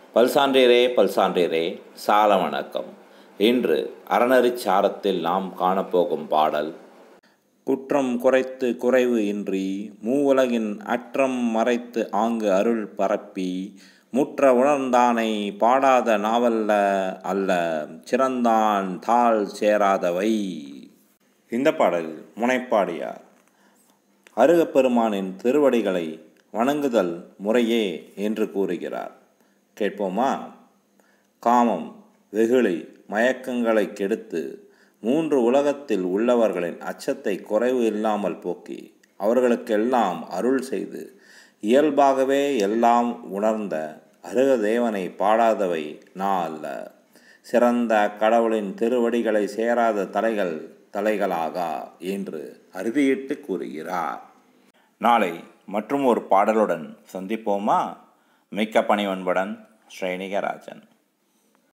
பல்சான்றீரே பல்சான்றீரே சால வணக்கம் இன்று அறநெறிச் சாரத்தில் நாம் காணப்போகும் பாடல் குற்றம் குறைத்து குறைவு இன்றி மூவுலகின் அற்றம் மறைத்து ஆங்கு அருள் பரப்பி முற்ற உணர்ந்தானை பாடாத நாவல்ல அல்ல சிறந்தான் தாள் சேராதவை இந்த பாடல் முனைப்பாடியார் அருகப்பெருமானின் திருவடிகளை வணங்குதல் முறையே என்று கூறுகிறார் கேட்போமா காமம் வெகுளி மயக்கங்களை கெடுத்து மூன்று உலகத்தில் உள்ளவர்களின் அச்சத்தை குறைவு இல்லாமல் போக்கி அவர்களுக்கெல்லாம் அருள் செய்து இயல்பாகவே எல்லாம் உணர்ந்த அருக தேவனை பாடாதவை நான் அல்ல சிறந்த கடவுளின் திருவடிகளை சேராத தலைகள் தலைகளாகா என்று அறுதியிட்டு கூறுகிறார் நாளை மற்றும் ஒரு பாடலுடன் சந்திப்போமா மிக்க பணிவன்புடன் ஸ்ரேணிகராஜன்